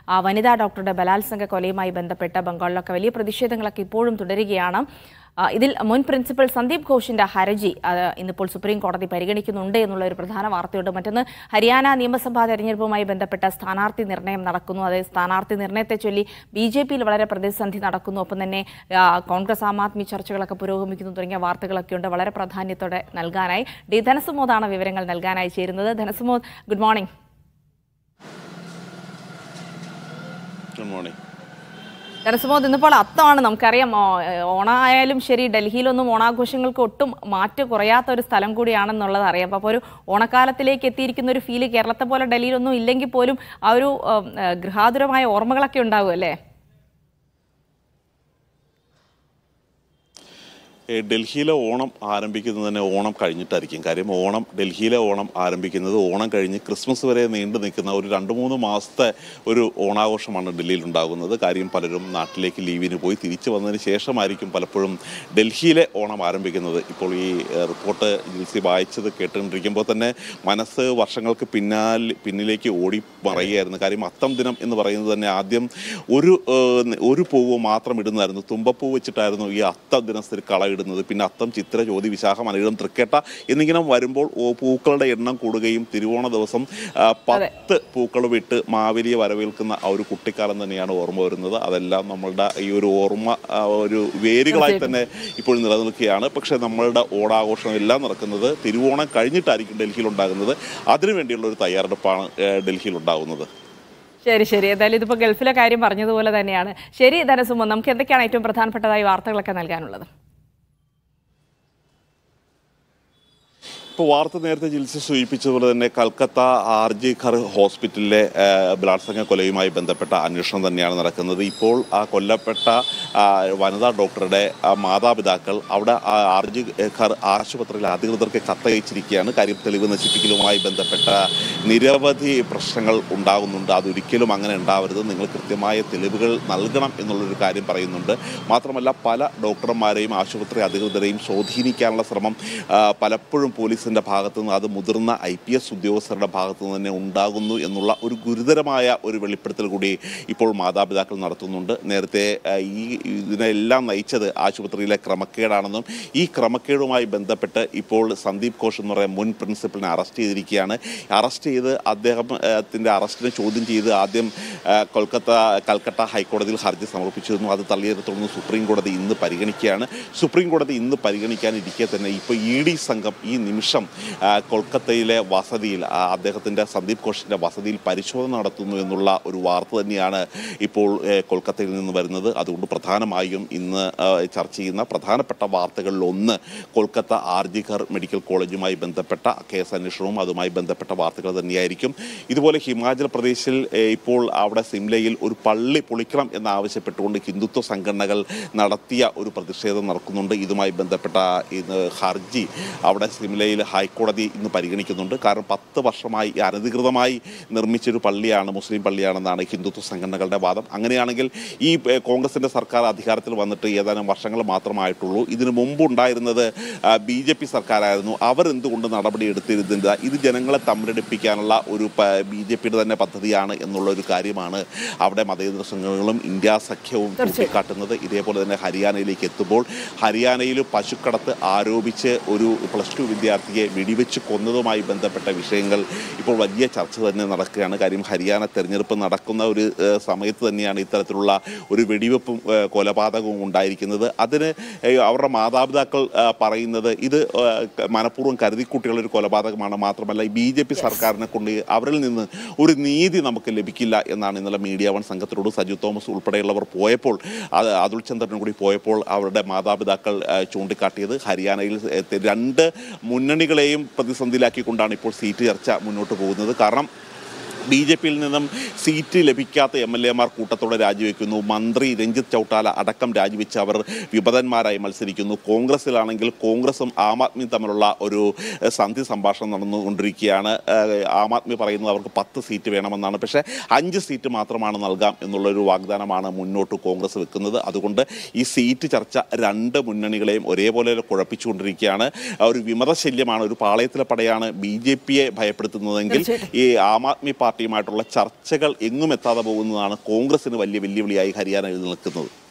ആ വനിതാ ഡോക്ടറുടെ ബലാത്സംഗ കൊലയുമായി ബന്ധപ്പെട്ട് ബംഗാളിലൊക്കെ വലിയ പ്രതിഷേധങ്ങളൊക്കെ ഇപ്പോഴും തുടരുകയാണ് ആ, ഇതിൽ മുൻ പ്രിൻസിപ്പൽ സന്ദീപ് ഘോഷിന്റെ ഹർജി അത് ഇന്നിപ്പോൾ സുപ്രീം കോടതി പരിഗണിക്കുന്നുണ്ട് എന്നുള്ള ഒരു പ്രധാന വാർത്തയുണ്ട് മറ്റൊന്ന് ഹരിയാന നിയമസഭാ തെരഞ്ഞെടുപ്പുമായി ബന്ധപ്പെട്ട സ്ഥാനാർത്ഥി നിർണയം നടക്കുന്നു അതായത് സ്ഥാനാർത്ഥി നിർണയത്തെ ചൊല്ലി ബി ജെ പിയിൽ വളരെ പ്രതിസന്ധി നടക്കുന്നു ഒപ്പം തന്നെ ആ, കോൺഗ്രസ് ആം ആദ്മി ചർച്ചകളൊക്കെ പുരോഗമിക്കുന്നു തുടങ്ങിയ വാർത്തകളൊക്കെ ഉണ്ട് വളരെ പ്രാധാന്യത്തോടെ നൽകാനായി ഡി ധനസുമോദാണ് വിവരങ്ങൾ നൽകാനായി ചേരുന്നത് Dhanasumod good morning good morning Dhanasumod ഇന്നിപ്പോൾ അത്തമാണ് നമുക്കറിയാം ഓ- ഓണായാലും ശരി ഡൽഹിയിലൊന്നും ഓണാഘോഷങ്ങൾക്ക് ഒട്ടും മാറ്റ് കുറയാത്ത ഒരു സ്ഥലം കൂടിയാണെന്നുള്ളത് അറിയാം അപ്പോൾ ഒരു ഓണക്കാലത്തിലേക്ക് എത്തിയിരിക്കുന്ന ഒരു ഫീല് കേരളത്തെ പോലെ ഡൽഹിയിലൊന്നും ഇല്ലെങ്കിൽ പോലും ആ ഒരു ഉം, ഏഹ്, ഗൃഹാതുരമായ ഓർമ്മകളൊക്കെ ഉണ്ടാവും അല്ലേ ഏ, ഡൽഹിയിലെ ഓണം ആരംഭിക്കുന്നത് തന്നെ ഓണം കഴിഞ്ഞിട്ടായിരിക്കും കാര്യം ഓണം ഡൽഹിയിലെ ഓണം ആരംഭിക്കുന്നത് ഓണം കഴിഞ്ഞ് ക്രിസ്മസ് വരെ നീണ്ടു നിൽക്കുന്ന ഒരു രണ്ട് മൂന്ന് മാസത്തെ ഒരു ഓണാഘോഷമാണ് ഡൽഹിയിൽ ഉണ്ടാകുന്നത് കാര്യം പലരും നാട്ടിലേക്ക് ലീവിന് പോയി തിരിച്ചു വന്നതിന് ശേഷമായിരിക്കും പലപ്പോഴും ഡൽഹിയിലെ ഓണം ആരംഭിക്കുന്നത് ഇപ്പോൾ ഈ ഏ, റിപ്പോർട്ട് ജിൽസി വായിച്ചത് കേട്ടുകൊണ്ടിരിക്കുമ്പോൾ തന്നെ മനസ്സ് വർഷങ്ങൾക്ക് പിന്നാലെ പിന്നിലേക്ക് ഓടി മറയുകയായിരുന്നു കാര്യം അത്തം ദിനം എന്ന് പറയുന്നത് തന്നെ ആദ്യം ഒരു ഏഹ്, ഒരു പൂവ് മാത്രം ഇടുന്നതായിരുന്നു തുമ്പപ്പൂ വെച്ചിട്ടായിരുന്നു ഈ അത്തം ദിനത്തിൽ കള ഇടുന്നത് പിന്നെ അത്തം ചിത്ര ജ്യോതി വിശാഖം അനിഴം തൃക്കേട്ട എന്നിങ്ങനെ വരുമ്പോൾ ഓ- പൂക്കളുടെ എണ്ണം കൂടുകയും തിരുവോണ ദിവസം ആ, പത്ത് പൂക്കൾ വിട്ട് മാവേലിയെ വരവേൽക്കുന്ന ആ ഒരു കുട്ടിക്കാലം തന്നെയാണ് ഓർമ്മ വരുന്നത് അതെല്ലാം നമ്മളുടെ ഈ ഒരു ഓർമ്മ ആ, ഒരു വേരുകളായി തന്നെ ഇപ്പോൾ നിലനിൽക്കുകയാണ് പക്ഷേ നമ്മളുടെ ഓണാഘോഷം എല്ലാം നടക്കുന്നത് തിരുവോണം കഴിഞ്ഞിട്ടായിരിക്കും ഡൽഹിയിൽ ഉണ്ടാകുന്നത് അതിനുവേണ്ടിയുള്ള ഒരു തയ്യാറെടുപ്പാണ് ഏഹ്, ഡൽഹിയിൽ ഉണ്ടാകുന്നത് ശരി ശരി എന്തായാലും ഇതിപ്പോൾ ഗൾഫിലെ കാര്യം പറഞ്ഞതുപോലെ തന്നെയാണ് ശരി ധനസുമോദ് നമുക്ക് എന്തൊക്കെയാണ് ഏറ്റവും പ്രധാനപ്പെട്ടതായി വാർത്തകളൊക്കെ നൽകാനുള്ളത് ഇപ്പോൾ വാർത്ത നേരത്തെ ജിൽസി സൂചിപ്പിച്ചതുപോലെ തന്നെ കൽക്കത്ത ആർ ജി ഖർ ഹോസ്പിറ്റലിലെ ആ, ബലാത്സംഗ കൊലയുമായി ബന്ധപ്പെട്ട അന്വേഷണം തന്നെയാണ് നടക്കുന്നത് ഇപ്പോൾ ആ കൊല്ലപ്പെട്ട ആ, വനിതാ ഡോക്ടറുടെ ആ, മാതാപിതാക്കൾ അവിടെ ആ ആർ ജി ഖർ ആശുപത്രിയിലെ അധികൃതർക്ക് കത്തയച്ചിരിക്കുകയാണ് കാര്യം തെളിവ് നശിപ്പിക്കലുമായി ബന്ധപ്പെട്ട നിരവധി പ്രശ്നങ്ങൾ ഉണ്ടാകുന്നുണ്ട് അതൊരിക്കലും അങ്ങനെ ഉണ്ടാവരുത് നിങ്ങൾ കൃത്യമായ തെളിവുകൾ നൽകണം എന്നുള്ളൊരു കാര്യം പറയുന്നുണ്ട് മാത്രമല്ല പല ഡോക്ടർമാരെയും ആശുപത്രി അധികൃതരെയും സ്വാധീനിക്കാനുള്ള ശ്രമം ആ, പലപ്പോഴും പോലീസിൻ്റെ ഭാഗത്തു നിന്ന് അത് മുതിർന്ന ഐ പി എസ് ഉദ്യോഗസ്ഥരുടെ ഭാഗത്തു നിന്ന് തന്നെ ഉണ്ടാകുന്നു എന്നുള്ള ഒരു ഗുരുതരമായ ഒരു വെളിപ്പെടുത്തൽ കൂടി ഇപ്പോൾ മാതാപിതാക്കൾ നടത്തുന്നുണ്ട് നേരത്തെ ആ, ഈ ഇതിനെല്ലാം നയിച്ചത് ആശുപത്രിയിലെ ക്രമക്കേടാണെന്നും ഈ ക്രമക്കേടുമായി ബന്ധപ്പെട്ട് ഇപ്പോൾ സന്ദീപ് ഘോഷ് എന്ന് പറയുന്ന മുൻ പ്രിൻസിപ്പലിനെ അറസ്റ്റ് ചെയ്തിരിക്കുകയാണ് അറസ്റ്റ് ചെയ്ത് അദ്ദേഹത്തിൻ്റെ അറസ്റ്റിനെ ചോദ്യം ചെയ്ത് ആദ്യം ആ, കൊൽക്കത്ത കൽക്കട്ട ഹൈക്കോടതിയിൽ ഹർജി സമർപ്പിച്ചിരുന്നു അത് തള്ളിയതിനെ തുടർന്ന് സുപ്രീം കോടതി ഇന്ന് പരിഗണിക്കുകയാണ് സുപ്രീം കോടതി ഇന്ന് പരിഗണിക്കാനിരിക്കെ തന്നെ ഇപ്പോൾ ഇ ഡി സംഘം ഈ നിമിഷം ആ, കൊൽക്കത്തയിലെ വസതിയിൽ ആ, അദ്ദേഹത്തിൻ്റെ സന്ദീപ് ഘോഷിൻ്റെ വസതിയിൽ പരിശോധന നടത്തുന്നു എന്നുള്ള ഒരു വാർത്ത തന്നെയാണ് ഇപ്പോൾ ഏ, കൊൽക്കത്തയിൽ നിന്ന് വരുന്നത് അതുകൊണ്ട് പ്രധാനമായും ഇന്ന് ആ, ചർച്ച ചെയ്യുന്ന പ്രധാനപ്പെട്ട വാർത്തകളിൽ ഒന്ന് Kolkata R G Kar medical കോളേജുമായി ബന്ധപ്പെട്ട കേസ് അന്വേഷണവും അതുമായി ബന്ധപ്പെട്ട വാർത്തകൾ തന്നെയായിരിക്കും ഇതുപോലെ ഹിമാചൽ പ്രദേശിൽ ഏ, ഇപ്പോൾ അവിടെ സിംലയിൽ ഒരു പള്ളി പൊളിക്കണം എന്നാവശ്യപ്പെട്ടുകൊണ്ട് ഹിന്ദുത്വ സംഘടനകൾ നടത്തിയ ഒരു പ്രതിഷേധം നടക്കുന്നുണ്ട് ഇതുമായി ബന്ധപ്പെട്ട ഇന്ന് ഹർജി അവിടെ സിംലയിൽ ഹൈക്കോടതി ഇന്ന് പരിഗണിക്കുന്നുണ്ട് കാരണം പത്ത് വർഷമായി ഈ അനധികൃതമായി നിർമ്മിച്ചൊരു പള്ളിയാണ് മുസ്ലിം പള്ളിയാണെന്നാണ് ഹിന്ദുത്വ സംഘടനകളുടെ വാദം അങ്ങനെയാണെങ്കിൽ ഈ ഏ, കോൺഗ്രസിന്റെ സർക്കാർ അധികാരത്തിൽ വന്നിട്ട് ഏതാനും വർഷങ്ങൾ മാത്രമായിട്ടുള്ളൂ ഇതിനു മുമ്പ് ഉണ്ടായിരുന്നത് ബി ജെ പി സർക്കാരായിരുന്നു അവർ എന്തുകൊണ്ട് നടപടി എടുത്തിരുന്നില്ല ഇത് ജനങ്ങളെ തമ്മിലടിപ്പിക്കാനുള്ള ഒരു ബി ജെ പിയുടെ തന്നെ പദ്ധതിയാണ് എന്നുള്ള ഒരു കാര്യമാണ് അവിടെ മതേതര സംഘടനകളും ഇന്ത്യ സഖ്യവും ചൂണ്ടിക്കാട്ടുന്നത് ഇതേപോലെ തന്നെ ഹരിയാനയിലേക്ക് എത്തുമ്പോൾ ഹരിയാനയിൽ പശുക്കടത്ത് ആരോപിച്ച് ഒരു പ്ലസ് ടു വിദ്യാർത്ഥിയെ വെടിവെച്ച് കൊന്നതുമായി ബന്ധപ്പെട്ട വിഷയങ്ങൾ ഇപ്പോൾ വലിയ ചർച്ച തന്നെ നടക്കുകയാണ് കാര്യം ഹരിയാന തെരഞ്ഞെടുപ്പ് നടക്കുന്ന ഒരു ഏഹ്, സമയത്ത് തന്നെയാണ് ഇത്തരത്തിലുള്ള ഒരു വെടിവെപ്പും ഏഹ്, കൊലപാതകവും ഉണ്ടായിരിക്കുന്നത് അതിന് ഏഹ്, അവരുടെ മാതാപിതാക്കൾ ഏഹ്, പറയുന്നത് ഇത് ഏഹ്, ക- മനഃപൂർവ്വം കരുതിക്കുട്ടിയുള്ള ഒരു കൊലപാതകമാണ് മാത്രമല്ല ഈ ബി ജെ പി സർക്കാരിനെ കൊണ്ട് അവരിൽ നിന്ന് ഒരു നീതി നമുക്ക് ലഭിക്കില്ല എന്നാണ് ഇന്നലെ മീഡിയ വൺ സംഘത്തിനോട് സജു തോമസ് ഉൾപ്പെടെയുള്ളവർ പോയപ്പോൾ അത് അതുൽ ചന്ദ്രനും കൂടി പോയപ്പോൾ അവരുടെ മാതാപിതാക്കൾ ഏഹ്, ചൂണ്ടിക്കാട്ടിയത് ഹരിയാനയിൽ ഏഹ്, രണ്ട് മുന്നണികളെയും പ്രതിസന്ധിയിലാക്കിക്കൊണ്ടാണ് ഇപ്പോൾ സീറ്റ് ചർച്ച മുന്നോട്ട് പോകുന്നത് കാരണം ബി ജെ പിയിൽ നിന്നും സീറ്റ് ലഭിക്കാത്ത എം എൽ എമാർ കൂട്ടത്തോടെ രാജിവെക്കുന്നു മന്ത്രി രഞ്ജിത്ത് ചൗട്ടാല അടക്കം രാജിവെച്ച് അവർ വിമതന്മാരായി മത്സരിക്കുന്നു കോൺഗ്രസിലാണെങ്കിൽ കോൺഗ്രസും ആം ആദ്മിയും തമ്മിലുള്ള ഒരു ഏഹ്, സന്ധി സംഭാഷണം നടന്നുകൊണ്ടിരിക്കുകയാണ് ഏഹ്, ആം ആദ്മി പറയുന്നത് അവർക്ക് പത്ത് സീറ്റ് വേണമെന്നാണ് പക്ഷേ അഞ്ച് സീറ്റ് മാത്രമാണ് നൽകാം എന്നുള്ളൊരു വാഗ്ദാനമാണ് മുന്നോട്ട് കോൺഗ്രസ് വെക്കുന്നത് അതുകൊണ്ട് ഈ സീറ്റ് ചർച്ച രണ്ട് മുന്നണികളെയും ഒരേപോലെ കുഴപ്പിച്ചുകൊണ്ടിരിക്കുകയാണ് ആ ഒരു വിമതശല്യമാണ് ഒരു പാളയത്തിലെ പടയാണ് ബി ജെ പിയെ ഭയപ്പെടുത്തുന്നതെങ്കിൽ ഈ ആം ആദ്മി പാർട്ടി പാർട്ടിയുമായിട്ടുള്ള ചർച്ചകൾ എങ്ങും എത്താതെ പോകുന്നതാണ് കോൺഗ്രസിന് വലിയ വെല്ലുവിളിയായി ഹരിയാന നിൽക്കുന്നത്